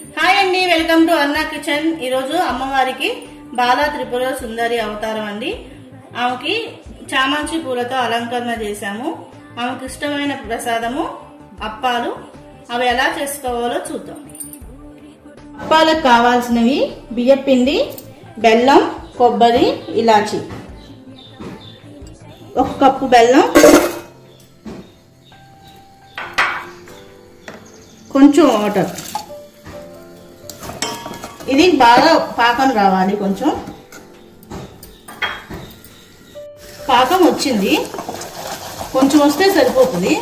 hi అండి welcome to అన్నా kitchen ఈరోజు అమ్మవారికి బాలా త్రిపుర సుందరి అవతారం అండి ఆమెకి చామంతి పూలతో అలంకరణ చేశాము ఆమెకి ఇష్టమైన ప్రసాదము అప్పాలు అవి ఎలా చేసుకోవాలో చూద్దాం అప్పాలకు కావాల్సినవి బియ్యపిండి బెల్లం కొబ్బరి ఇలాచి ఒక కప్పు బెల్లం కొంచెం వాటర్ ఇది బాగా పాకం రావాలి కొంచెం పాకం వచ్చింది కొంచెం వస్తే సరిపోతుంది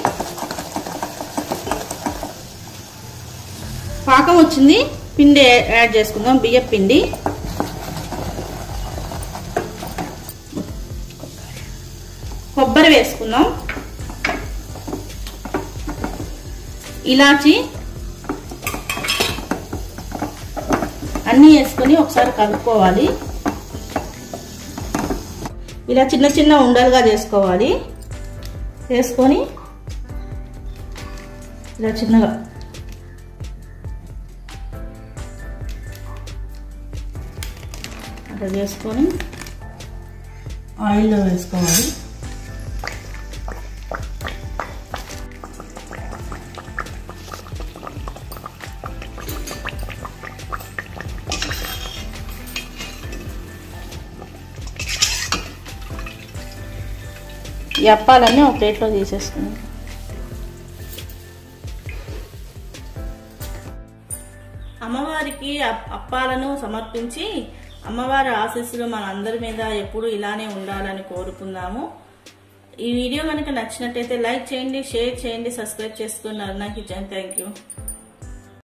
పాకం వచ్చింది పిండి యాడ్ చేసుకుందాం బియ్యం పిండి కొబ్బరి వేసుకుందాం ఇలాచి అన్నీ వేసుకొని ఒకసారి కలుపుకోవాలి ఇలా చిన్న చిన్న ఉండలుగా చేసుకోవాలి చేసుకొని ఇలా చిన్నగా అట్లా చేసుకొని ఆయిల్లో వేసుకోవాలి ఈ అప్పాలన్నీ ఒక ప్లేట్లో తీసేసుకున్నాం అమ్మవారికి అప్పాలను సమర్పించి అమ్మవారి ఆశీస్సులు మన అందరి మీద ఎప్పుడు ఇలానే ఉండాలని కోరుకుందాము ఈ వీడియో కనుక నచ్చినట్టయితే లైక్ చేయండి షేర్ చేయండి సబ్స్క్రైబ్ చేసుకున్నారు నాకు కిచెన్ థ్యాంక్ యూ